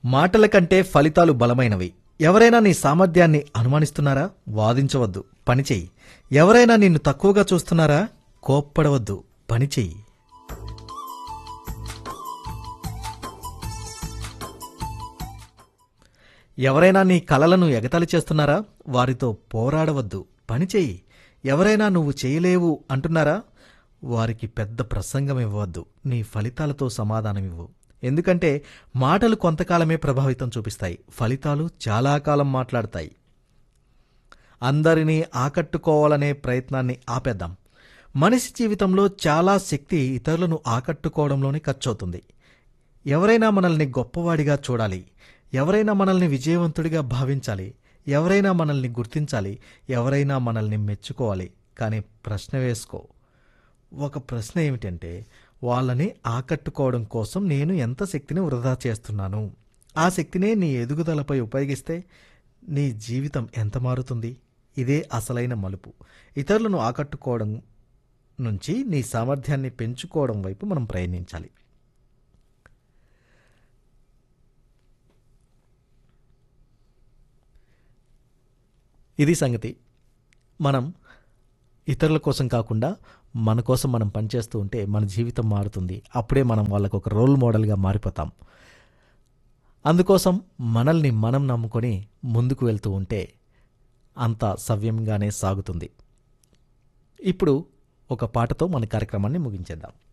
మాటల కంటే ఫలితాలు బలమైనవి ఎవరైనా నీ సామర్థ్యాన్ని అనుమానిస్తున్నారా వాదించవద్దు పనిచేయి ఎవరైనా నిన్ను తక్కువగా చూస్తున్నారా కోప్పడవద్దు పనిచేయి ఎవరైనా నీ కలలను ఎగతాళి చేస్తున్నారా వారితో పోరాడవద్దు పనిచేయి ఎవరైనా నువ్వు చేయలేవు అంటున్నారా వారికి పెద్ద ప్రసంగం ఇవ్వవద్దు నీ ఫలితాలతో సమాధానం ఇవ్వు ఎందుకంటే మాటలు కొంతకాలమే ప్రభావితం చూపిస్తాయి ఫలితాలు చాలా కాలం మాట్లాడతాయి అందరినీ ఆకట్టుకోవాలనే ప్రయత్నాన్ని ఆపేద్దాం మనిషి జీవితంలో చాలా శక్తి ఇతరులను ఆకట్టుకోవడంలోనే ఖర్చవుతుంది ఎవరైనా మనల్ని గొప్పవాడిగా చూడాలి ఎవరైనా మనల్ని విజయవంతుడిగా భావించాలి ఎవరైనా మనల్ని గుర్తించాలి ఎవరైనా మనల్ని మెచ్చుకోవాలి కానీ ప్రశ్న వేసుకో ఒక ప్రశ్న ఏమిటంటే వాళ్ళని ఆకట్టుకోవడం కోసం నేను ఎంత శక్తిని వృధా చేస్తున్నాను ఆ శక్తినే నీ ఎదుగుదలపై ఉపయోగిస్తే నీ జీవితం ఎంత మారుతుంది ఇదే అసలైన మలుపు ఇతరులను ఆకట్టుకోవడం నుంచి నీ సామర్థ్యాన్ని పెంచుకోవడం వైపు మనం ప్రయత్నించాలి ఇది సంగతి మనం ఇతరుల కోసం కాకుండా మన కోసం మనం పనిచేస్తూ ఉంటే మన జీవితం మారుతుంది అప్పుడే మనం వాళ్ళకు ఒక రోల్ మోడల్గా మారిపోతాం అందుకోసం మనల్ని మనం నమ్ముకొని ముందుకు వెళ్తూ ఉంటే అంత సవ్యంగానే సాగుతుంది ఇప్పుడు ఒక పాటతో మన కార్యక్రమాన్ని ముగించేద్దాం